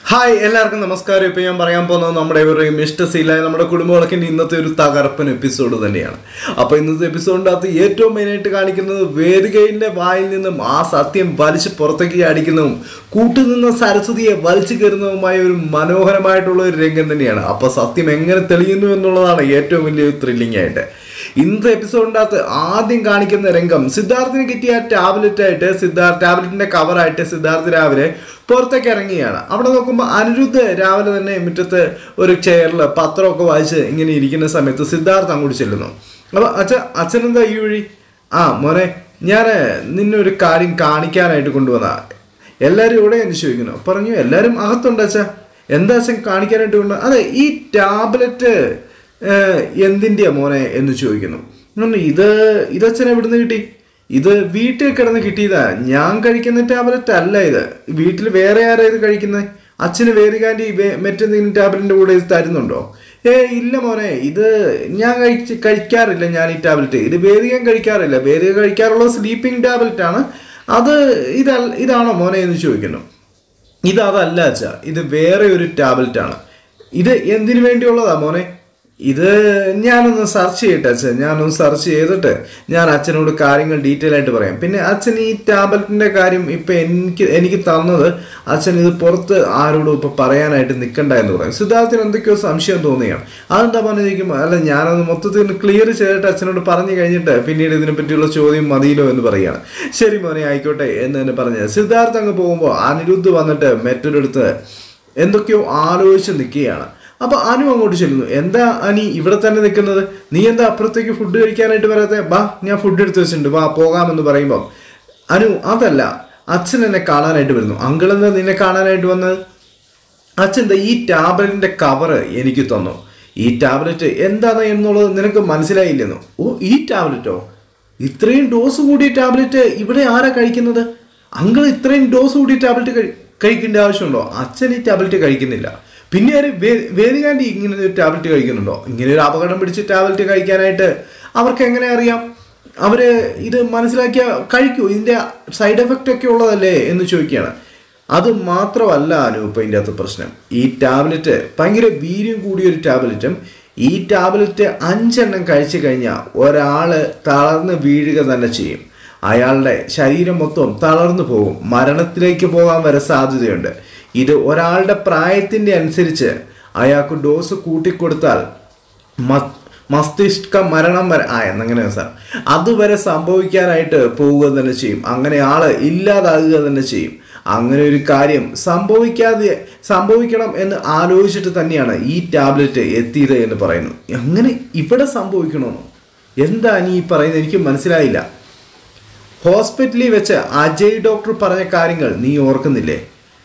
Hi എല്ലാവർക്കും നമസ്കാരം ഇപ്പൊ ഞാൻ പറയാൻ പോകുന്നത് നമ്മുടെ ഇവരുടെയും ഇഷ്ടശീല നമ്മുടെ കുടുംബവിളക്കിന്റെ ഇന്നത്തെ ഒരു തകർപ്പൻ എപ്പിസോഡ് തന്നെയാണ് അപ്പൊ ഇന്നത്തെ എപ്പിസോഡിന്റെ അകത്ത് ഏറ്റവും മെയിനായിട്ട് കാണിക്കുന്നത് വേദികയിലെ വായിൽ നിന്നും ആ സത്യം വലിച്ച് പുറത്തേക്ക് അടിക്കുന്നതും കൂട്ടുനിന്ന സരസ്വതിയെ വലിച്ചു കയറുന്നതുമായ ഒരു മനോഹരമായിട്ടുള്ള ഒരു രംഗം തന്നെയാണ് അപ്പൊ സത്യം എങ്ങനെ തെളിയുന്നു എന്നുള്ളതാണ് ഏറ്റവും വലിയ ത്രില്ലിംഗ് ആയിട്ട് ഇന്നത്തെ എപ്പിസോഡിൻ്റെ അകത്ത് ആദ്യം കാണിക്കുന്ന രംഗം സിദ്ധാർത്ഥിന് കിട്ടിയ ടാബ്ലറ്റ് ആയിട്ട് സിദ്ധാർത്ഥ ടാബ്ലറ്റിന്റെ കവറായിട്ട് സിദ്ധാർത്ഥ് രാവിലെ പുറത്തേക്ക് ഇറങ്ങിയാണ് അവിടെ നോക്കുമ്പോൾ അനിരുദ്ധ് രാവിലെ തന്നെ മുറ്റത്ത് ഒരു ചെയറിൽ പത്രമൊക്കെ വായിച്ച് ഇങ്ങനെ ഇരിക്കുന്ന സമയത്ത് സിദ്ധാർത്ഥ് അങ്ങോട്ട് ചെല്ലുന്നു അപ്പൊ അച്ഛ അച്ഛനെന്താ ഈ വഴി ആ മോനെ ഞാൻ നിന്നെ ഒരു കാര്യം കാണിക്കാനായിട്ട് കൊണ്ടുവന്ന എല്ലാവരും ഇവിടെ എന്ന് ചോദിക്കുന്നു പറഞ്ഞു എല്ലാവരും അകത്തുണ്ട് അച്ഛ എന്താ അച്ഛൻ കാണിക്കാനായിട്ട് കൊണ്ട് അതെ ഈ ടാബ്ലറ്റ് ഏഹ്, എന്തിൻ്റെയാ മോനെ എന്ന് ചോദിക്കുന്നു ഞാൻ പറഞ്ഞു, ഇത് ഇതച്ഛൻ എവിടുന്ന് കിട്ടി ഇത് വീട്ടിൽ കിടന്ന് കിട്ടിയതാ ഞാൻ കഴിക്കുന്ന ടാബ്ലറ്റ് അല്ല ഇത് വീട്ടിൽ വേറെ ആരാ ഇത് കഴിക്കുന്നത് അച്ഛന് വേദികാൻ്റെ മറ്റെന്തെങ്കിലും ടാബ്ലറ്റിൻ്റെ കൂടെ ഇത് തരുന്നുണ്ടോ ഏ ഇല്ല മോനെ ഇത് ഞാൻ കഴിച്ച് കഴിക്കാറില്ല ഞാൻ ഈ ടാബ്ലറ്റ് ഇത് വേദികം കഴിക്കാറില്ല വേദിക കഴിക്കാറുള്ള സ്ലീപ്പിംഗ് ടാബ്ലറ്റ് ആണ് അത് ഇതല്ല ഇതാണോ മോനെ എന്ന് ചോദിക്കുന്നു ഇത് അതല്ല അച്ഛ ഇത് വേറെ ഒരു ടാബ്ലറ്റ് ആണ് ഇത് എന്തിനു വേണ്ടിയുള്ളതാ മോനെ ഇത് ഞാനൊന്ന് സെർച്ച് ചെയ്യട്ടെ അച്ഛൻ ഞാനൊന്ന് സെർച്ച് ചെയ്തിട്ട് ഞാൻ അച്ഛനോട് കാര്യങ്ങൾ ഡീറ്റെയിൽ ആയിട്ട് പറയാം പിന്നെ അച്ഛൻ ഈ ടാബ്ലറ്റിന്റെ കാര്യം ഇപ്പൊ എനിക്ക് എനിക്ക് തന്നത് അച്ഛൻ ഇത് പുറത്ത് ആരോടും ഇപ്പൊ പറയാനായിട്ട് നിൽക്കണ്ട എന്ന് പറയും സിദ്ധാർത്ഥിന് എന്തൊക്കെയോ സംശയം തോന്നുകയാണ് അതെന്താ പറഞ്ഞിരിക്കും അല്ല ഞാനത് മൊത്തത്തിൽ ക്ലിയർ ചെയ്തിട്ട് അച്ഛനോട് പറഞ്ഞു കഴിഞ്ഞിട്ട് പിന്നീട് ഇതിനെ പറ്റിയുള്ള ചോദ്യം മതിയല്ലോ എന്ന് പറയുകയാണ് ശരി മോനെ ആയിക്കോട്ടെ എന്ന് തന്നെ പറഞ്ഞ് സിദ്ധാർത്ഥ് അങ്ങ് പോകുമ്പോൾ അനിരുദ്ധ് വന്നിട്ട് മറ്റൊരിടത്ത് എന്തൊക്കെയോ ആലോചിച്ച് നിൽക്കുകയാണ് അപ്പൊ അനു അങ്ങോട്ട് ചെല്ലുന്നു എന്താ അനി ഇവിടെ തന്നെ നിൽക്കുന്നത് നീ എന്താ അപ്പുറത്തേക്ക് ഫുഡ് കഴിക്കാനായിട്ട് വരാത്തെ വാ ഞാൻ ഫുഡ് എടുത്ത് വെച്ചിട്ടുണ്ട് വാ പോകാമെന്ന് പറയുമ്പോൾ അനു അതല്ല അച്ഛൻ എന്നെ കാണാനായിട്ട് വരുന്നു അങ്കിൾ എന്താ നിന്നെ കാണാനായിട്ട് വന്നത് അച്ഛൻ ദാ ഈ ടാബ്ലറ്റിന്റെ കവറ് എനിക്ക് തന്നു ഈ ടാബ്ലറ്റ് എന്താണ് എന്നുള്ളത് നിനക്ക് മനസ്സിലായില്ലെന്നോ ഓ ഈ ടാബ്ലറ്റോ ഇത്രയും ഡോസ് കൂടിയ ടാബ്ലറ്റ് ഇവിടെ ആരാ കഴിക്കുന്നത് അങ്കിൾ ഇത്രയും ഡോസ് കൂടിയ ടാബ്ലറ്റ് കഴി- കഴിക്കേണ്ട ആവശ്യമുണ്ടോ അച്ഛൻ ഈ ടാബ്ലറ്റ് കഴിക്കുന്നില്ല പിന്നെ ആര് വേ- വേദികാന്റി ഇങ്ങനെ ഒരു ടാബ്ലറ്റ് കഴിക്കുന്നുണ്ടോ ഇങ്ങനെ ഒരു അപകടം പിടിച്ച് ടാബ്ലറ്റ് കഴിക്കാനായിട്ട് അവർക്ക് എങ്ങനെ അറിയാം അവര് ഇത് മനസ്സിലാക്കിയ കഴിക്കൂ ഇതിന്റെ സൈഡ് എഫക്റ്റ് ഒക്കെ ഉള്ളതല്ലേ എന്ന് ചോദിക്കുകയാണ് അത് മാത്രമല്ല അനൂപ് ഇതിൻ്റെ അകത്ത് പ്രശ്നം ഈ ടാബ്ലറ്റ് ഭയങ്കര വീര്യം കൂടിയ ഒരു ടാബ്ലറ്റും ഈ ടാബ്ലറ്റ് അഞ്ചെണ്ണം കഴിച്ചു കഴിഞ്ഞാൽ ഒരാള് തളർന്ന് വീഴുക തന്നെ ചെയ്യും അയാളുടെ ശരീരം മൊത്തം തളർന്നു പോകും മരണത്തിലേക്ക് പോകാൻ വരെ സാധ്യതയുണ്ട് ഇത് ഒരാളുടെ പ്രായത്തിൻ്റെ അനുസരിച്ച് അയാൾക്ക് ഡോസ് കൂട്ടിക്കൊടുത്താൽ മ- മസ്തിഷ്ക മരണം വരെ ആ എന്നങ്ങനെ സാർ അതുവരെ സംഭവിക്കാനായിട്ട് പോവുക തന്നെ ചെയ്യും അങ്ങനെ ആള് ഇല്ലാതാകുക തന്നെ ചെയ്യും അങ്ങനെ ഒരു കാര്യം സംഭവിക്കാതെ സംഭവിക്കണം എന്ന് ആലോചിച്ചിട്ട് തന്നെയാണ് ഈ ടാബ്ലറ്റ് എത്തിയത് എന്ന് പറയുന്നു അങ്ങനെ ഇവിടെ സംഭവിക്കണമെന്നോ എന്താ നീ ഈ പറയുന്നത് എനിക്ക് മനസ്സിലായില്ല ഹോസ്പിറ്റലിൽ വെച്ച് അജയ് ഡോക്ടർ പറഞ്ഞ കാര്യങ്ങൾ നീ ഓർക്കുന്നില്ലേ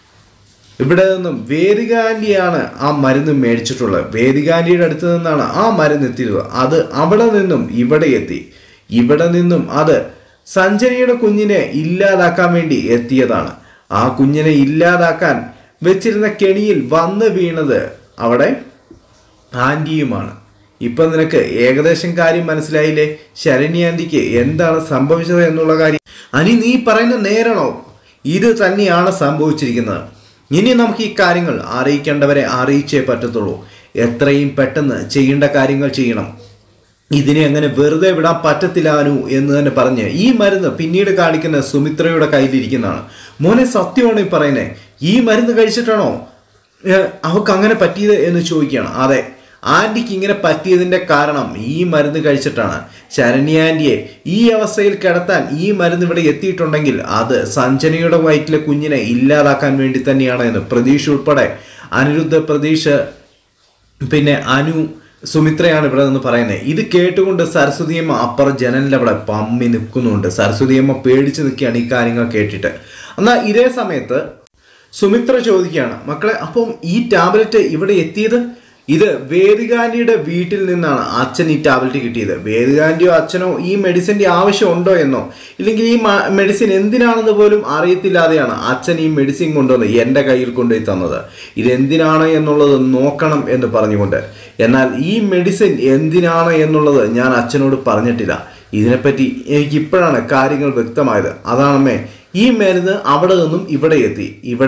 ഇവിടെ നിന്നും വേദികാന്റിയാണ് ആ മരുന്ന് മേടിച്ചിട്ടുള്ളത് വേദികാന്റിയുടെ അടുത്ത് നിന്നാണ് ആ മരുന്ന് എത്തിയത് അത് അവിടെ നിന്നും ഇവിടെ എത്തി ഇവിടെ നിന്നും അത് സഞ്ജനയുടെ കുഞ്ഞിനെ ഇല്ലാതാക്കാൻ വേണ്ടി എത്തിയതാണ് ആ കുഞ്ഞിനെ ഇല്ലാതാക്കാൻ വെച്ചിരുന്ന കെണിയിൽ വന്ന് വീണത് അവിടെ ആൻറ്റിയുമാണ് ഇപ്പൊ നിനക്ക് ഏകദേശം കാര്യം മനസ്സിലായില്ലേ ശരണി ആൻറ്റിക്ക് എന്താണ് സംഭവിച്ചത് എന്നുള്ള കാര്യം അനി നീ പറയുന്ന നേരണോ ഇത് തന്നെയാണ് സംഭവിച്ചിരിക്കുന്നത് ഇനി നമുക്ക് ഈ കാര്യങ്ങൾ അറിയിക്കേണ്ടവരെ അറിയിച്ചേ പറ്റത്തുള്ളൂ എത്രയും പെട്ടെന്ന് ചെയ്യേണ്ട കാര്യങ്ങൾ ചെയ്യണം ഇതിനെ അങ്ങനെ വെറുതെ വിടാൻ പറ്റത്തില്ല അനു എന്ന് തന്നെ പറഞ്ഞ് ഈ മരുന്ന് പിന്നീട് കാണിക്കുന്ന സുമിത്രയുടെ കയ്യിലിരിക്കുന്നതാണ് മോനെ സത്യമാണ് ഈ പറയുന്നത് ഈ മരുന്ന് കഴിച്ചിട്ടാണോ ഏഹ്, അവൾക്ക് അങ്ങനെ പറ്റിയത് എന്ന് ചോദിക്കുകയാണ് അതെ ആന്റിക്ക് ഇങ്ങനെ പറ്റിയതിന്റെ കാരണം ഈ മരുന്ന് കഴിച്ചിട്ടാണ് ശരണ്യ ആന്റിയെ ഈ അവസ്ഥയിൽ കിടത്താൻ ഈ മരുന്ന് ഇവിടെ എത്തിയിട്ടുണ്ടെങ്കിൽ അത് സഞ്ജനയുടെ വയറ്റിലെ കുഞ്ഞിനെ ഇല്ലാതാക്കാൻ വേണ്ടി തന്നെയാണ് എന്ന് പ്രതീക്ഷ ഉൾപ്പെടെ അനിരുദ്ധ പ്രതീക്ഷ പിന്നെ അനു സുമിത്രയാണ് ഇവിടെ നിന്ന് പറയുന്നത് ഇത് കേട്ടുകൊണ്ട് സരസ്വതിയമ്മ അപ്പുറം ജനലിൻ്റെ അവിടെ പമ്മി നിൽക്കുന്നുണ്ട് സരസ്വതിയമ്മ പേടിച്ച് നിൽക്കുകയാണ് ഈ കാര്യങ്ങൾ കേട്ടിട്ട് എന്നാൽ ഇതേ സമയത്ത് സുമിത്ര ചോദിക്കുകയാണ് മക്കളെ അപ്പം ഈ ടാബ്ലറ്റ് ഇവിടെ എത്തിയത് ഇത് വേദികാന്റിയുടെ വീട്ടിൽ നിന്നാണ് അച്ഛൻ ഈ ടാബ്ലറ്റ് കിട്ടിയത് വേദികാന്റിയോ അച്ഛനോ ഈ മെഡിസിൻ്റെ ആവശ്യമുണ്ടോ എന്നോ ഇല്ലെങ്കിൽ ഈ മെഡിസിൻ എന്തിനാണെന്ന് പോലും അറിയത്തില്ലാതെയാണ് അച്ഛൻ ഈ മെഡിസിൻ കൊണ്ടുവന്ന് എൻ്റെ കയ്യിൽ കൊണ്ടുപോയി തന്നത് ഇതെന്തിനാണ് എന്നുള്ളത് നോക്കണം എന്ന് പറഞ്ഞുകൊണ്ട് എന്നാൽ ഈ മെഡിസിൻ എന്തിനാണ് എന്നുള്ളത് ഞാൻ അച്ഛനോട് പറഞ്ഞിട്ടില്ല ഇതിനെപ്പറ്റി എനിക്ക് ഇപ്പോഴാണ് കാര്യങ്ങൾ വ്യക്തമായത് അതാണമ്മേ ഈ മരുന്ന് അവിടെ നിന്നും ഇവിടെ എത്തി ഇവിടെ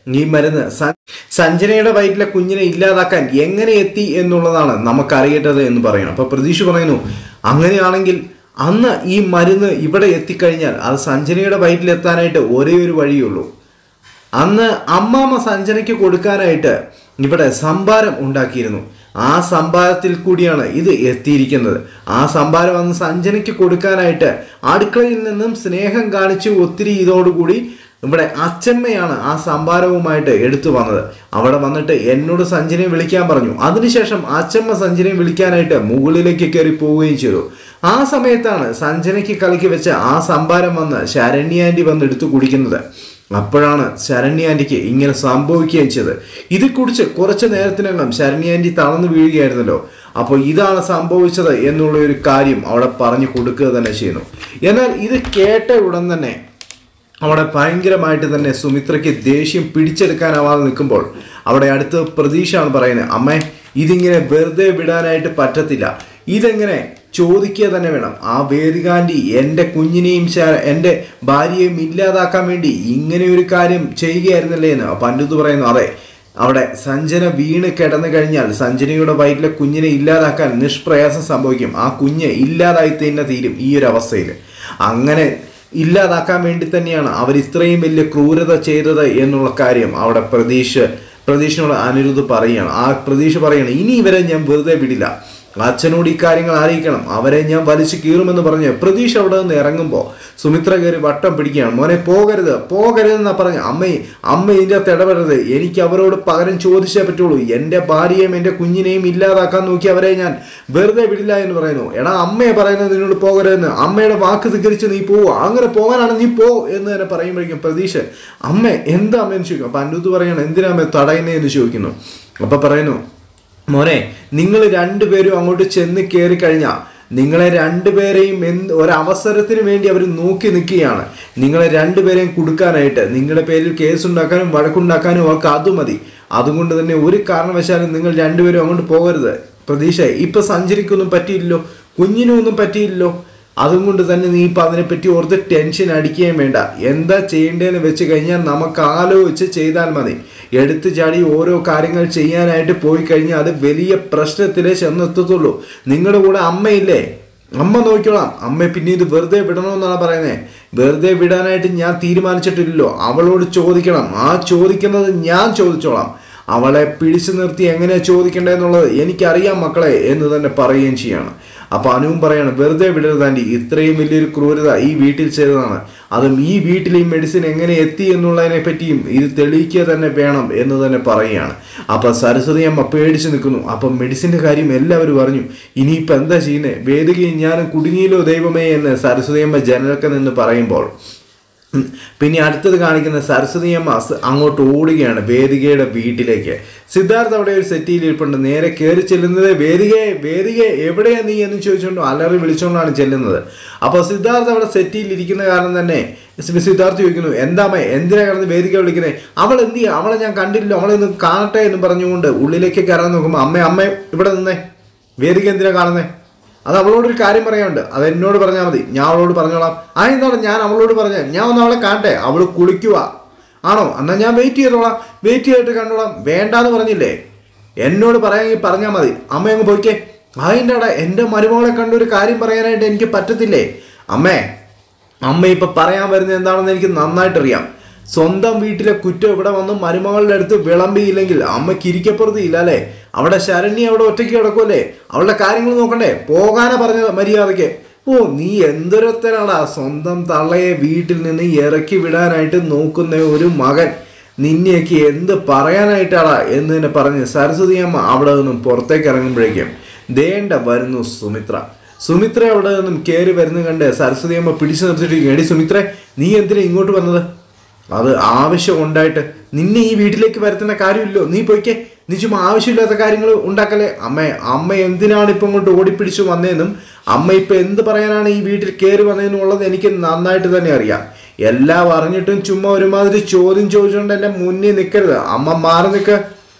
ഈ മരുന്ന് സ- സഞ്ജനയുടെ വയറ്റിലെ കുഞ്ഞിനെ ഇല്ലാതാക്കാൻ എങ്ങനെ എത്തി എന്നുള്ളതാണ് നമുക്കറിയേണ്ടത് എന്ന് പറയണം അപ്പൊ പ്രതീക്ഷ പറയുന്നു അങ്ങനെയാണെങ്കിൽ അന്ന് ഈ മരുന്ന് ഇവിടെ എത്തിക്കഴിഞ്ഞാൽ അത് സഞ്ജനയുടെ വയറ്റിലെത്താനായിട്ട് ഒരേ ഒരു വഴിയുള്ളൂ അന്ന് അമ്മാമ്മ സഞ്ജനയ്ക്ക് കൊടുക്കാനായിട്ട് ഇവിടെ സംഭാരം ഉണ്ടാക്കിയിരുന്നു ആ സംഭാരത്തിൽ കൂടിയാണ് ഇത് എത്തിയിരിക്കുന്നത് ആ സംഭാരം അന്ന് സഞ്ജനയ്ക്ക് കൊടുക്കാനായിട്ട് അടുക്കളയിൽ നിന്നും സ്നേഹം കാണിച്ച് ഒത്തിരി ഇതോടുകൂടി ഇവിടെ അച്ചമ്മയാണ് ആ സംഭാരവുമായിട്ട് എടുത്തു വന്നത് അവിടെ വന്നിട്ട് എന്നോട് സഞ്ജനയെ വിളിക്കാൻ പറഞ്ഞു അതിനുശേഷം അച്ചമ്മ സഞ്ജനയെ വിളിക്കാനായിട്ട് മുകളിലേക്ക് കയറി പോവുകയും ചെയ്തു ആ സമയത്താണ് സഞ്ജനയ്ക്ക് കളിക്ക് വെച്ച ആ സംഭാരം വന്ന് ശരണ്യാൻറ്റി വന്ന് എടുത്തു കുടിക്കുന്നത് അപ്പോഴാണ് ശരണ്യ ആന്റിക്ക് ഇങ്ങനെ സംഭവിക്കുകയും ചെയ്തത് ഇത് കുടിച്ച് കുറച്ച് നേരത്തിനകം ശരണ്യ ആന്റി തളർന്നു വീഴുകയായിരുന്നല്ലോ അപ്പോൾ ഇതാണ് സംഭവിച്ചത് എന്നുള്ള ഒരു കാര്യം അവിടെ പറഞ്ഞു കൊടുക്കുക തന്നെ ചെയ്യുന്നു എന്നാൽ ഇത് കേട്ട ഉടൻ തന്നെ അവിടെ ഭയങ്കരമായിട്ട് തന്നെ സുമിത്രയ്ക്ക് ദേഷ്യം പിടിച്ചെടുക്കാനാവാതെ നിൽക്കുമ്പോൾ അവിടെ അടുത്ത് പ്രതീക്ഷയാണ് പറയുന്നത് അമ്മേ ഇതിങ്ങനെ വെറുതെ വിടാനായിട്ട് പറ്റത്തില്ല ഇതെങ്ങനെ ചോദിക്കുക തന്നെ വേണം ആ വേദികാന്റി എൻ്റെ കുഞ്ഞിനെയും ശ- എൻ്റെ ഭാര്യയെയും ഇല്ലാതാക്കാൻ വേണ്ടി ഇങ്ങനെ ഒരു കാര്യം ചെയ്യുകയായിരുന്നല്ലേ എന്ന് പണ്ടുത്ത് പറയുന്നു അതെ അവിടെ സഞ്ജന വീണ് കിടന്നു കഴിഞ്ഞാൽ സഞ്ജനയുടെ വയറ്റിലെ കുഞ്ഞിനെ ഇല്ലാതാക്കാൻ നിഷ്പ്രയാസം സംഭവിക്കും ആ കുഞ്ഞ് ഇല്ലാതായി തന്നെ തീരും ഈ ഒരു അവസ്ഥയിൽ അങ്ങനെ ഇല്ലാതാക്കാൻ വേണ്ടി തന്നെയാണ് അവർ ഇത്രയും വലിയ ക്രൂരത ചെയ്തത് എന്നുള്ള കാര്യം അവിടെ പ്രതീക്ഷ പ്രതീക്ഷനോട് അനിരുദ്ധ് പറയുകയാണ് ആ പ്രതീക്ഷ പറയാണ് ഇനി ഇവരെ ഞാൻ വെറുതെ വിടില്ല അച്ഛനോട് ഈ കാര്യങ്ങൾ അറിയിക്കണം അവരെ ഞാൻ വലിച്ചു കീറുമെന്ന് പറഞ്ഞ് പ്രതീക്ഷ അവിടെ നിന്ന് ഇറങ്ങുമ്പോൾ സുമിത്ര കയറി വട്ടം പിടിക്കുകയാണ് മോനെ പോകരുത് പോകരുത് എന്നാ പറഞ്ഞ് അമ്മ അമ്മ ഇതിൻ്റെ അകത്ത് ഇടപെടരുത് എനിക്ക് അവരോട് പകരം ചോദിച്ചേ പറ്റുള്ളൂ എൻ്റെ ഭാര്യയെയും എൻ്റെ കുഞ്ഞിനെയും ഇല്ലാതാക്കാൻ നോക്കി അവരെ ഞാൻ വെറുതെ വിടില്ല എന്ന് പറയുന്നു എടാ അമ്മയെ പറയുന്നത് നിന്നോട് പോകരുതെന്ന് അമ്മയുടെ വാക്ക് ധിക്കരിച്ച് നീ പോവുക അങ്ങനെ പോകാനാണ് നീ പോ എന്ന് തന്നെ പറയുമ്പോഴേക്കും പ്രതീക്ഷ അമ്മ എന്താ അമ്മ എന്ന് ചോദിക്കും അപ്പം അനിരുദ്ധ് പറയണം എന്തിനാ അമ്മ തടയുന്നേ എന്ന് ചോദിക്കുന്നു അപ്പം പറയുന്നു മോനെ നിങ്ങൾ രണ്ടുപേരും അങ്ങോട്ട് ചെന്ന് കയറി കഴിഞ്ഞാൽ നിങ്ങളെ രണ്ടുപേരെയും എന്ത് ഒരവസരത്തിന് വേണ്ടി അവർ നോക്കി നിൽക്കുകയാണ് നിങ്ങളെ രണ്ടുപേരെയും കൊടുക്കാനായിട്ട് നിങ്ങളുടെ പേരിൽ കേസ് ഉണ്ടാക്കാനും വഴക്കുണ്ടാക്കാനും അവർക്ക് അത് മതി അതുകൊണ്ട് തന്നെ ഒരു കാരണവശാലും നിങ്ങൾ രണ്ടുപേരും അങ്ങോട്ട് പോകരുത് പ്രതീക്ഷ ഇപ്പൊ സഞ്ചരിക്കൊന്നും പറ്റിയില്ലല്ലോ കുഞ്ഞിനും ഒന്നും പറ്റിയില്ലല്ലോ അതുകൊണ്ട് തന്നെ നീ ഇപ്പം അതിനെപ്പറ്റി ഓർത്ത് ടെൻഷൻ അടിക്കുകയും വേണ്ട എന്താ ചെയ്യേണ്ടതെന്ന് വെച്ച് കഴിഞ്ഞാൽ നമുക്ക് ആലോചിച്ച് ചെയ്താൽ മതി എടുത്തു ചാടി ഓരോ കാര്യങ്ങൾ ചെയ്യാനായിട്ട് പോയി കഴിഞ്ഞാൽ അത് വലിയ പ്രശ്നത്തിലേ ചെന്നെത്തത്തുള്ളൂ നിങ്ങളുടെ കൂടെ അമ്മയില്ലേ അമ്മ നോക്കിക്കോളാം അമ്മ പിന്നെ ഇത് വെറുതെ വിടണമെന്നാണ് പറയുന്നത് വെറുതെ വിടാനായിട്ട് ഞാൻ തീരുമാനിച്ചിട്ടില്ലല്ലോ അവളോട് ചോദിക്കണം ആ ചോദിക്കുന്നത് ഞാൻ ചോദിച്ചോളാം അവളെ പിടിച്ചു നിർത്തി എങ്ങനെയാ ചോദിക്കേണ്ടതെന്നുള്ളത് എനിക്കറിയാം മക്കളെ എന്ന് തന്നെ പറയുകയും ചെയ്യാണ് അപ്പൊ അനുവും പറയാണ് വെറുതെ വിടരുത് ആൻറ്റി ഇത്രയും വലിയൊരു ക്രൂരത ഈ വീട്ടിൽ ചെയ്തതാണ് അതും ഈ വീട്ടിൽ ഈ മെഡിസിൻ എങ്ങനെ എത്തി എന്നുള്ളതിനെ പറ്റിയും ഇത് തെളിയിക്കുക തന്നെ വേണം എന്ന് തന്നെ പറയുകയാണ് അപ്പൊ സരസ്വതി അമ്മ പേടിച്ച് നിൽക്കുന്നു അപ്പൊ മെഡിസിന്റെ കാര്യം എല്ലാവരും പറഞ്ഞു ഇനിയിപ്പോ എന്താ ചെയ്യുന്നത് വേദികയും ഞാനും കുടുങ്ങിയിലോ ദൈവമേ എന്ന് സരസ്വതി അമ്മ ജനലൊക്കെ നിന്ന് പറയുമ്പോൾ ഉം. പിന്നെ അടുത്തത് കാണിക്കുന്ന സരസ്വതി അമ്മ സ് അങ്ങോട്ട് ഓടുകയാണ് വേദികയുടെ വീട്ടിലേക്ക് സിദ്ധാർത്ഥ അവിടെ ഒരു സെറ്റിയിൽ ഇരിപ്പുണ്ട് നേരെ കയറി ചെല്ലുന്നത് വേദികയെ വേദികയെ എവിടെയാ നീ എന്ന് ചോദിച്ചുകൊണ്ട് അലറി വിളിച്ചുകൊണ്ടാണ് ചെല്ലുന്നത് അപ്പോൾ സിദ്ധാർത്ഥ അവിടെ സെറ്റിയിൽ ഇരിക്കുന്ന കാരണം തന്നെ സി- സിദ്ധാർത്ഥ ചോദിക്കുന്നു എന്താമ്മ എന്തിനാ കിടന്ന് വേദിക വിളിക്കുന്നത് അവൾ എന്ത് ചെയ്യാ അവളെ ഞാൻ കണ്ടില്ല അവളെ ഒന്ന് കാണട്ടെ എന്ന് പറഞ്ഞുകൊണ്ട് ഉള്ളിലേക്ക് കയറാൻ നോക്കുമ്പോൾ അമ്മ അമ്മ ഇവിടെ നിന്നേ വേദിക എന്തിനാ കാണുന്നേ അത് അവളോടൊരു കാര്യം പറയാനുണ്ട് അത് എന്നോട് പറഞ്ഞാൽ മതി ഞാൻ അവളോട് പറഞ്ഞോളാം ആ എന്താണ് ഞാൻ അവളോട് പറഞ്ഞ ഞാൻ ഒന്ന് അവളെ കാണട്ടെ അവൾ കുളിക്കുക ആണോ എന്നാൽ ഞാൻ വെയിറ്റ് ചെയ്തോളാം വെയിറ്റ് ചെയ്തിട്ട് കണ്ടോളാം വേണ്ടാന്ന് പറഞ്ഞില്ലേ എന്നോട് പറയാമെങ്കിൽ പറഞ്ഞാൽ മതി അമ്മ അങ്ങ് പോയിക്കേ അതിൻ്റെ അവിടെ എൻ്റെ മരുമകളെ കണ്ട ഒരു കാര്യം പറയാനായിട്ട് എനിക്ക് പറ്റത്തില്ലേ അമ്മേ അമ്മ ഇപ്പൊ പറയാൻ വരുന്നത് എന്താണെന്ന് എനിക്ക് നന്നായിട്ടറിയാം സ്വന്തം വീട്ടിലെ കുറ്റം ഇവിടെ വന്ന് മരുമകളുടെ അടുത്ത് വിളമ്പിയില്ലെങ്കിൽ അമ്മയ്ക്ക് ഇരിക്കപ്പുറത്തില്ല അല്ലേ അവിടെ ശരണ്യ അവിടെ ഒറ്റയ്ക്ക് കിടക്കുമല്ലേ അവളുടെ കാര്യങ്ങൾ നോക്കണ്ടേ പോകാനാ പറഞ്ഞത് മര്യാദയ്ക്ക് ഓ നീ എന്തൊരത്തനാടാ സ്വന്തം തള്ളയെ വീട്ടിൽ നിന്ന് ഇറക്കി വിടാനായിട്ട് നോക്കുന്ന ഒരു മകൻ നിന്നെയൊക്കെ എന്ത് പറയാനായിട്ടാടാ എന്ന് തന്നെ പറഞ്ഞ് സരസ്വതി അമ്മ അവിടെ നിന്നും പുറത്തേക്ക് ഇറങ്ങുമ്പോഴേക്കും ദേണ്ട വരുന്നു സുമിത്ര സുമിത്ര അവിടെ നിന്നും കയറി വരുന്ന കണ്ട് സരസ്വതി അമ്മ പിടിച്ചു നിർത്തിയിട്ട് എടി സുമിത്ര നീ എന്തിനാ ഇങ്ങോട്ട് വന്നത് അത് ആവശ്യം ഉണ്ടായിട്ട് നിന്നെ ഈ വീട്ടിലേക്ക് വരുത്തുന്ന കാര്യമില്ലോ നീ പോയിക്കേ നീ ചുമ്മാ ആവശ്യമില്ലാത്ത കാര്യങ്ങൾ ഉണ്ടാക്കല്ലേ അമ്മ അമ്മ എന്തിനാണ് ഇപ്പം ഇങ്ങോട്ട് ഓടിപ്പിടിച്ചു വന്നതെന്നും അമ്മ ഇപ്പം എന്ത് പറയാനാണ് ഈ വീട്ടിൽ കയറി വന്നതെന്നുള്ളത് എനിക്ക് നന്നായിട്ട് തന്നെ അറിയാം എല്ലാം അറിഞ്ഞിട്ടും ചുമ്മാ ഒരുമാതിരി ചോദ്യം ചോദിച്ചുകൊണ്ട് എൻ്റെ മുന്നിൽ നിൽക്കരുത് അമ്മ മാറി നിൽക്ക്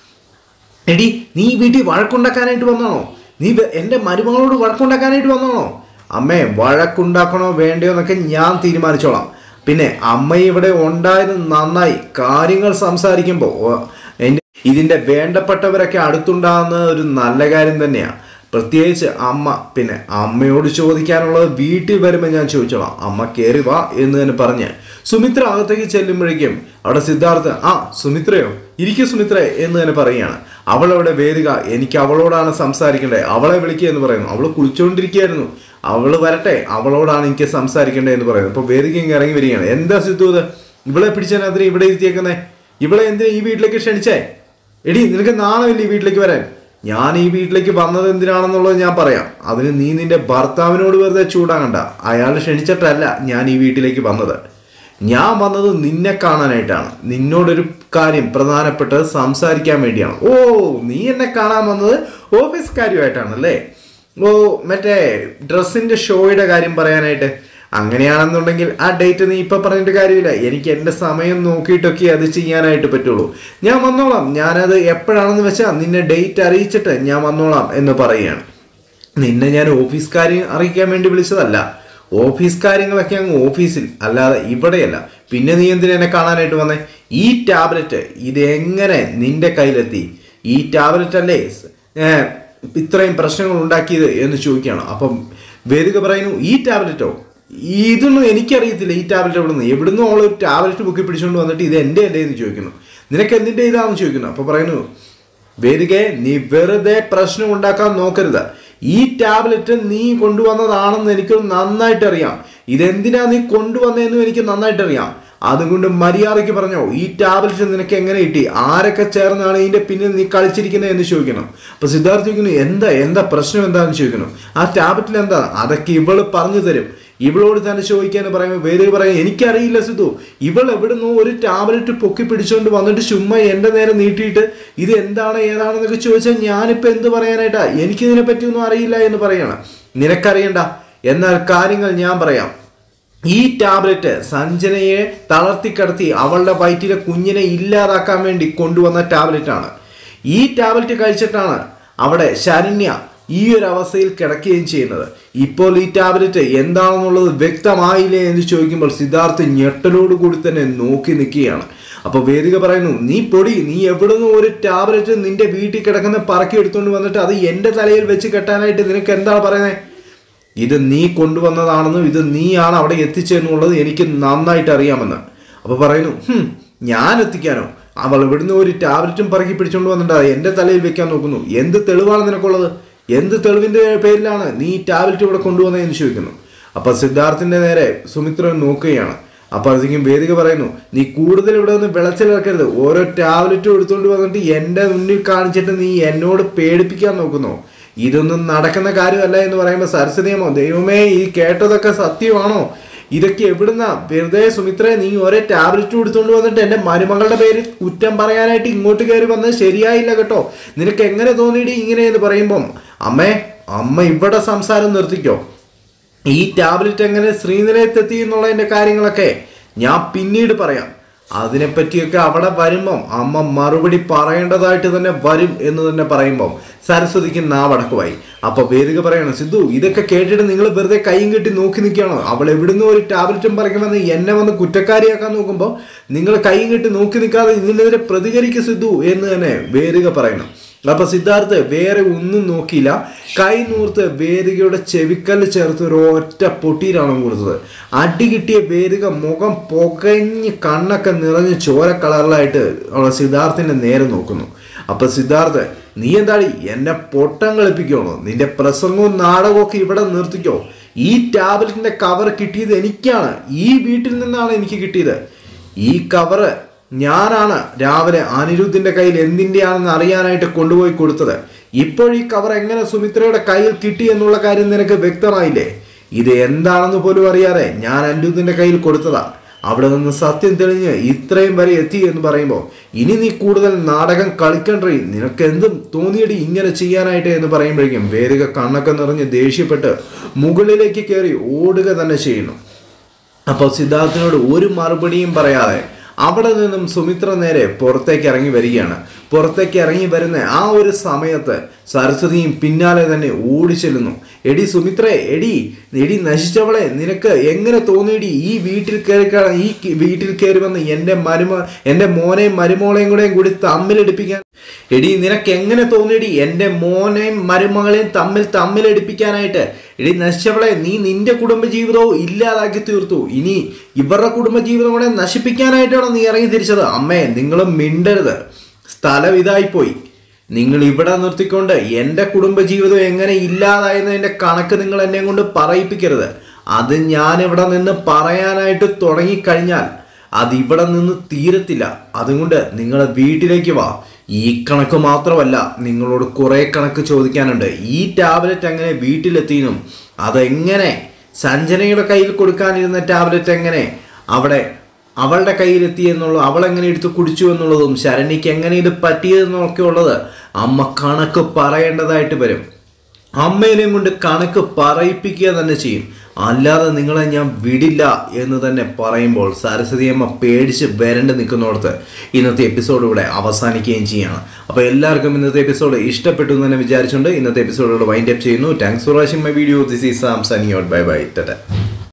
എടി നീ ഈ വീട്ടിൽ വഴക്കുണ്ടാക്കാനായിട്ട് വന്നാണോ നീ വെ- എൻ്റെ മരുമകളോട് വഴക്കുണ്ടാക്കാനായിട്ട് വന്നാണോ അമ്മേ വഴക്കുണ്ടാക്കണോ വേണ്ടയോ എന്നൊക്കെ ഞാൻ തീരുമാനിച്ചോളാം പിന്നെ അമ്മ ഇവിടെ ഉണ്ടായത് നന്നായി കാര്യങ്ങൾ സംസാരിക്കുമ്പോൾ എൻ്റെ ഇതിന്റെ വേണ്ടപ്പെട്ടവരൊക്കെ അടുത്തുണ്ടാകുന്ന ഒരു നല്ല കാര്യം തന്നെയാണ് പ്രത്യേകിച്ച് അമ്മ പിന്നെ അമ്മയോട് ചോദിക്കാനുള്ളത് വീട്ടിൽ വരുമ്പോൾ ഞാൻ ചോദിച്ചോളാം അമ്മ കയറി വാ എന്ന് തന്നെ പറഞ്ഞ് സുമിത്ര അകത്തേക്ക് ചെല്ലുമ്പോഴേക്കും അവിടെ സിദ്ധാർത്ഥ ആ സുമിത്രയോ ഇരിക്കും സുമിത്ര എന്ന് തന്നെ പറയുകയാണ് അവൾ അവിടെ വേദിക എനിക്ക് അവളോടാണ് സംസാരിക്കേണ്ടത് അവളെ വിളിക്കുക എന്ന് പറയുന്നു അവൾ കുളിച്ചുകൊണ്ടിരിക്കുകയായിരുന്നു അവൾ വരട്ടെ അവളോടാണ് എനിക്ക് സംസാരിക്കേണ്ടത് എന്ന് പറയുന്നത് അപ്പോൾ വേദിക ഇങ്ങ് ഇറങ്ങി വരികയാണ് എന്താ സിദ്ധു ഇത് ഇവളെ പിടിച്ചതിനകത്തിന് ഇവിടെ ഇരുത്തിയേക്കുന്നേ ഇവളെ എന്തിനാ ഈ വീട്ടിലേക്ക് ക്ഷണിച്ചേ എടി നിനക്ക് നാണമില്ല ഈ വീട്ടിലേക്ക് വരാൻ ഞാൻ ഈ വീട്ടിലേക്ക് വന്നത് എന്തിനാണെന്നുള്ളത് ഞാൻ പറയാം അതിന് നീ നിന്റെ ഭർത്താവിനോട് വെറുതെ ചൂടാകണ്ട അയാൾ ക്ഷണിച്ചിട്ടല്ല ഞാൻ ഈ വീട്ടിലേക്ക് വന്നത് ഞാൻ വന്നത് നിന്നെ കാണാനായിട്ടാണ് നിന്നോടൊരു കാര്യം പ്രധാനപ്പെട്ടത് സംസാരിക്കാൻ വേണ്ടിയാണ് ഓ നീ എന്നെ കാണാൻ വന്നത് ഓഫീസ് കാര്യമായിട്ടാണല്ലേ ഓ മറ്റേ ഡ്രസ്സിന്റെ ഷോയുടെ കാര്യം പറയാനായിട്ട് അങ്ങനെയാണെന്നുണ്ടെങ്കിൽ ആ ഡേറ്റ് നീ ഇപ്പൊ പറഞ്ഞിട്ട് കാര്യമില്ല എനിക്ക് എന്റെ സമയം നോക്കിയിട്ടൊക്കെ അത് ചെയ്യാനായിട്ട് പറ്റുള്ളൂ ഞാൻ വന്നോളാം ഞാനത് എപ്പോഴാണെന്ന് വെച്ചാൽ നിന്നെ ഡേറ്റ് അറിയിച്ചിട്ട് ഞാൻ വന്നോളാം എന്ന് പറയുകയാണ് നിന്നെ ഞാൻ ഓഫീസ് കാര്യം അറിയിക്കാൻ വേണ്ടി വിളിച്ചതല്ല ഓഫീസ് കാര്യങ്ങളൊക്കെ അങ്ങ് ഓഫീസിൽ അല്ലാതെ ഇവിടെയല്ല പിന്നെ നീ എന്തിനാ എന്നെ കാണാനായിട്ട് വന്നേ ഈ ടാബ്ലറ്റ് ഇത് എങ്ങനെ നിന്റെ കയ്യിലെത്തി ഈ ടാബ്ലറ്റ് അല്ലേ ഏർ, ഇത്രയും പ്രശ്നങ്ങൾ ഉണ്ടാക്കിയത് എന്ന് ചോദിക്കുകയാണ് അപ്പം വേദിക പറയുന്നു ഈ ടാബ്ലറ്റോ ഇതൊന്നും എനിക്കറിയത്തില്ല ഈ ടാബ്ലറ്റ് എവിടെ നിന്ന് എവിടുന്ന് അവൾ ഒരു ടാബ്ലറ്റ് ബുക്കി പിടിച്ചുകൊണ്ട് വന്നിട്ട് ഇത് എൻ്റെ അല്ലേ എന്ന് ചോദിക്കുന്നു നിനക്ക് എന്തിൻ്റെ ഇതാണെന്ന് ചോദിക്കുന്നു അപ്പോൾ പറയുന്നു വേദികയെ നീ വെറുതെ പ്രശ്നം ഉണ്ടാക്കാൻ നോക്കരുത് ഈ ടാബ്ലറ്റ് നീ കൊണ്ടുവന്നതാണെന്ന് എനിക്ക് നന്നായിട്ട് അറിയാം ഇതെന്തിനാ നീ കൊണ്ടുവന്നതെന്നും എനിക്ക് നന്നായിട്ട് അറിയാം അതുകൊണ്ട് മര്യാദയ്ക്ക് പറഞ്ഞോ ഈ ടാബ്ലറ്റ് നിനക്ക് എങ്ങനെ കിട്ടി ആരൊക്കെ ചേർന്നാണ് ഇതിന്റെ പിന്നിൽ നീ കളിച്ചിരിക്കുന്നത് എന്ന് ചോദിക്കണം അപ്പൊ സിദ്ധാർത്ഥ് ചോദിക്കുന്നു എന്താ എന്താ പ്രശ്നം എന്താണെന്ന് ചോദിക്കുന്നു ആ ടാബ്ലറ്റിൽ എന്താ അതൊക്കെ ഇവള് പറഞ്ഞു തരും ഇവളോട് തന്നെ ചോദിക്കാന്ന് പറയുമ്പോൾ വേദി പറയും എനിക്കറിയില്ല സിദ്ധു ഇവൾ എവിടുന്നോ ഒരു ടാബ്ലറ്റ് പൊക്കി പിടിച്ചുകൊണ്ട് വന്നിട്ട് ചുമ്മാ എൻ്റെ നേരെ നീട്ടിയിട്ട് ഇത് എന്താണ് ഏതാണെന്നൊക്കെ ചോദിച്ചാൽ ഞാനിപ്പോൾ എന്ത് പറയാനായിട്ടാ എനിക്കിതിനെ പറ്റിയൊന്നും അറിയില്ല എന്ന് പറയണം നിനക്കറിയണ്ട എന്നാൽ കാര്യങ്ങൾ ഞാൻ പറയാം ഈ ടാബ്ലറ്റ് സഞ്ജനയെ തളർത്തിക്കടത്തി അവളുടെ വയറ്റിലെ കുഞ്ഞിനെ ഇല്ലാതാക്കാൻ വേണ്ടി കൊണ്ടുവന്ന ടാബ്ലറ്റ് ആണ് ഈ ടാബ്ലറ്റ് കഴിച്ചിട്ടാണ് അവിടെ ശരണ്യ ഈ ഒരു അവസ്ഥയിൽ കിടക്കുകയും ചെയ്യുന്നത് ഇപ്പോൾ ഈ ടാബ്ലറ്റ് എന്താണെന്നുള്ളത് വ്യക്തമായില്ലേ എന്ന് ചോദിക്കുമ്പോൾ സിദ്ധാർത്ഥ് ഞെട്ടലോട് കൂടി തന്നെ നോക്കി നിൽക്കുകയാണ് അപ്പൊ വേദിക പറയുന്നു നീ പൊടി നീ എവിടുന്ന് ഒരു ടാബ്ലറ്റ് നിന്റെ വീട്ടിൽ കിടക്കുന്ന പറക്കി എടുത്തുകൊണ്ട് വന്നിട്ട് അത് എന്റെ തലയിൽ വെച്ച് കെട്ടാനായിട്ട് നിനക്ക് എന്താണ് പറയുന്നത് ഇത് നീ കൊണ്ടുവന്നതാണെന്നും ഇത് നീയാണ് അവിടെ എത്തിച്ചെന്നുള്ളത് എനിക്ക് നന്നായിട്ട് അറിയാമെന്ന് അപ്പൊ പറയുന്നു "ഹും, ഞാൻ എത്തിക്കാനോ അവൾ ഇവിടുന്ന് ഒരു ടാബ്ലറ്റും പറക്കി പിടിച്ചുകൊണ്ട് വന്നിട്ട് അത് എന്റെ തലയിൽ വെക്കാൻ നോക്കുന്നു എന്ത് തെളിവാണ് നിനക്കുള്ളത് എന്ത് തെളിവിന്റെ പേരിലാണ് നീ ഈ ടാബ്ലറ്റ് ഇവിടെ കൊണ്ടുവന്നതെന്ന് ചോദിക്കുന്നു അപ്പൊ സിദ്ധാർത്ഥിന്റെ നേരെ സുമിത്രൻ നോക്കുകയാണ് അപ്പൊ അധികം വേദിക പറയുന്നു നീ കൂടുതൽ ഇവിടെ നിന്ന് വിളച്ചിലിറക്കരുത് ഓരോ ടാബ്ലറ്റും എടുത്തുകൊണ്ട് വന്നിട്ട് എന്റെ മുന്നിൽ കാണിച്ചിട്ട് നീ എന്നോട് പേടിപ്പിക്കാൻ നോക്കുന്നു ഇതൊന്നും നടക്കുന്ന കാര്യമല്ല എന്ന് പറയുമ്പോൾ സരസ്വതിയമ്മോ ദൈവമേ ഈ കേട്ടതൊക്കെ സത്യമാണോ ഇതൊക്കെ എവിടുന്ന വെറുതെ സുമിത്രേ നീ ഒരേ ടാബ്ലറ്റ് എടുത്തുകൊണ്ട് വന്നിട്ട് എൻ്റെ മരുമകളുടെ പേര് കുറ്റം പറയാനായിട്ട് ഇങ്ങോട്ട് കയറി വന്നത് ശരിയായില്ല കേട്ടോ നിനക്ക് എങ്ങനെ തോന്നിയിട്ട് ഇങ്ങനെ എന്ന് പറയുമ്പം അമ്മേ അമ്മ ഇവിടെ സംസാരം നിർത്തിക്കോ ഈ ടാബ്ലറ്റ് എങ്ങനെ ശ്രീനിലയത്തെത്തി എന്നുള്ളതിൻ്റെ കാര്യങ്ങളൊക്കെ ഞാൻ പിന്നീട് പറയാം അതിനെപ്പറ്റിയൊക്കെ അവിടെ വരുമ്പം അമ്മ മറുപടി പറയേണ്ടതായിട്ട് തന്നെ വരും എന്ന് തന്നെ പറയുമ്പം സരസ്വതിക്ക് നാവടക്കുമായി അപ്പൊ വേദിക പറയണം സിദ്ധു ഇതൊക്കെ കേട്ടിട്ട് നിങ്ങൾ വെറുതെ കൈയും കെട്ടി നോക്കി നിൽക്കുകയാണോ അവൾ എവിടുന്ന് ഒരു ടാബ്ലറ്റും പറിക്കുമെന്ന് എന്നെ വന്ന് കുറ്റക്കാരിയാക്കാൻ നോക്കുമ്പോൾ നിങ്ങൾ കൈയും കെട്ടി നോക്കി നിൽക്കാതെ ഇതിനെതിരെ പ്രതികരിക്കും സിദ്ധു എന്ന് തന്നെ വേദിക പറയണം അപ്പൊ സിദ്ധാർത്ഥ് വേറെ ഒന്നും നോക്കിയില്ല കൈ നൂർത്ത് വേദികയുടെ ചെവിക്കല്ല് ചേർത്ത് ഒരു ഒറ്റ പൊട്ടിയിലാണ് കൊടുത്തത് അടി കിട്ടിയ വേദിക മുഖം പുകഞ്ഞ് കണ്ണൊക്കെ നിറഞ്ഞ് ചോര കളറിലായിട്ട് ഉള്ള സിദ്ധാർത്ഥിന്റെ നേരെ നോക്കുന്നു അപ്പൊ സിദ്ധാർത്ഥ് നീ എന്താടി എന്നെ പൊട്ടം കളിപ്പിക്കണോ നിന്റെ പ്രസംഗവും നാടകവും ഒക്കെ ഇവിടെ നിർത്തിക്കോ ഈ ടാബ്ലറ്റിന്റെ കവർ കിട്ടിയത് എനിക്കാണ് ഈ വീട്ടിൽ നിന്നാണ് എനിക്ക് കിട്ടിയത് ഈ കവറ് ഞാനാണ് രാവിലെ അനിരുദ്ധിന്റെ കയ്യിൽ എന്തിൻ്റെയാണെന്ന് അറിയാനായിട്ട് കൊണ്ടുപോയി കൊടുത്തത് ഇപ്പോൾ ഈ കവർ എങ്ങനെ സുമിത്രയുടെ കയ്യിൽ കിട്ടി എന്നുള്ള കാര്യം നിനക്ക് വ്യക്തമായില്ലേ ഇത് എന്താണെന്ന് പോലും അറിയാതെ ഞാൻ അനിരുദ്ധിന്റെ കയ്യിൽ കൊടുത്തതാ അവിടെ നിന്ന് സത്യം തെളിഞ്ഞ് ഇത്രയും വരെ എത്തി എന്ന് പറയുമ്പോൾ ഇനി നീ കൂടുതൽ നാടകം കളിക്കണ്ടേ നിനക്ക് എന്തും തോന്നിയടി ഇങ്ങനെ ചെയ്യാനായിട്ട് എന്ന് പറയുമ്പോഴേക്കും വേദിക കണ്ണൊക്കെ നിറഞ്ഞ് ദേഷ്യപ്പെട്ട് മുകളിലേക്ക് കയറി ഓടുക തന്നെ ചെയ്യുന്നു അപ്പോൾ സിദ്ധാർത്ഥിനോട് ഒരു മറുപടിയും പറയാതെ അവിടെ നിന്നും സുമിത്ര നേരെ പുറത്തേക്ക് ഇറങ്ങി വരികയാണ് പുറത്തേക്ക് ഇറങ്ങി വരുന്ന ആ ഒരു സമയത്ത് സരസ്വതിയും പിന്നാലെ തന്നെ ഓടിച്ചെല്ലുന്നു എടി സുമിത്രേ എടി എടി നശിച്ചവളെ നിനക്ക് എങ്ങനെ തോന്നിയടി ഈ വീട്ടിൽ കയറി ക- ഈ കി- വീട്ടിൽ കയറി വന്ന് എൻ്റെ മരുമ എൻ്റെ മോനെയും മരുമോളെയും കൂടെയും കൂടി തമ്മിലടിപ്പിക്കാൻ എടി നിനക്ക് എങ്ങനെ തോന്നിയടി എൻ്റെ മോനെയും മരുമകളെയും തമ്മിൽ തമ്മിലടിപ്പിക്കാനായിട്ട് എടി നശിച്ചവളെ നീ നിന്റെ കുടുംബജീവിതവും ഇല്ലാതാക്കി തീർത്തു ഇനി ഇവരുടെ കുടുംബജീവിതം കൂടെ നശിപ്പിക്കാനായിട്ടാണോ നീ ഇറങ്ങി തിരിച്ചത് അമ്മേ നിങ്ങൾ മിണ്ടരുത് സ്ഥലം ഇതായിപ്പോയി നിങ്ങൾ ഇവിടെ നിർത്തിക്കൊണ്ട് എൻ്റെ കുടുംബജീവിതം എങ്ങനെ ഇല്ലാതായെന്നതിൻ്റെ കണക്ക് നിങ്ങൾ എന്നെ കൊണ്ട് പറയിപ്പിക്കരുത് അത് ഞാൻ ഇവിടെ നിന്ന് പറയാനായിട്ട് തുടങ്ങിക്കഴിഞ്ഞാൽ അത് ഇവിടെ നിന്ന് തീരത്തില്ല അതുകൊണ്ട് നിങ്ങൾ വീട്ടിലേക്ക് വാ ഈ കണക്ക് മാത്രമല്ല നിങ്ങളോട് കുറേ കണക്ക് ചോദിക്കാനുണ്ട് ഈ ടാബ്ലറ്റ് എങ്ങനെ വീട്ടിലെത്തിയെന്നും അതെങ്ങനെ സഞ്ജനയുടെ കയ്യിൽ കൊടുക്കാനിരുന്ന ടാബ്ലറ്റ് എങ്ങനെ അവിടെ അവളുടെ കയ്യിലെത്തി എന്നുള്ളത് അവൾ എങ്ങനെ എടുത്ത് കുടിച്ചു എന്നുള്ളതും ശരണ്യക്ക് എങ്ങനെ ഇത് പറ്റിയതെന്നൊക്കെ ഉള്ളത് അമ്മ കണക്ക് പറയേണ്ടതായിട്ട് വരും അമ്മേനെയും കൊണ്ട് കണക്ക് പറയിപ്പിക്കുക തന്നെ ചെയ്യും അല്ലാതെ നിങ്ങളെ ഞാൻ വിടില്ല എന്ന് തന്നെ പറയുമ്പോൾ സരസ്വതി അമ്മ പേടിച്ച് വരണ്ട് നിൽക്കുന്നിടത്ത് ഇന്നത്തെ എപ്പിസോഡ് ഇവിടെ അവസാനിക്കുകയും ചെയ്യാണ് അപ്പോൾ എല്ലാവർക്കും ഇന്നത്തെ എപ്പിസോഡ് ഇഷ്ടപ്പെട്ടു എന്ന് തന്നെ വിചാരിച്ചുകൊണ്ട് ഇന്നത്തെ എപ്പിസോഡോട് വൈൻഡ് അപ്പ് ചെയ്യുന്നു thanks for watching my video this is Sam Sani out bye bye Tata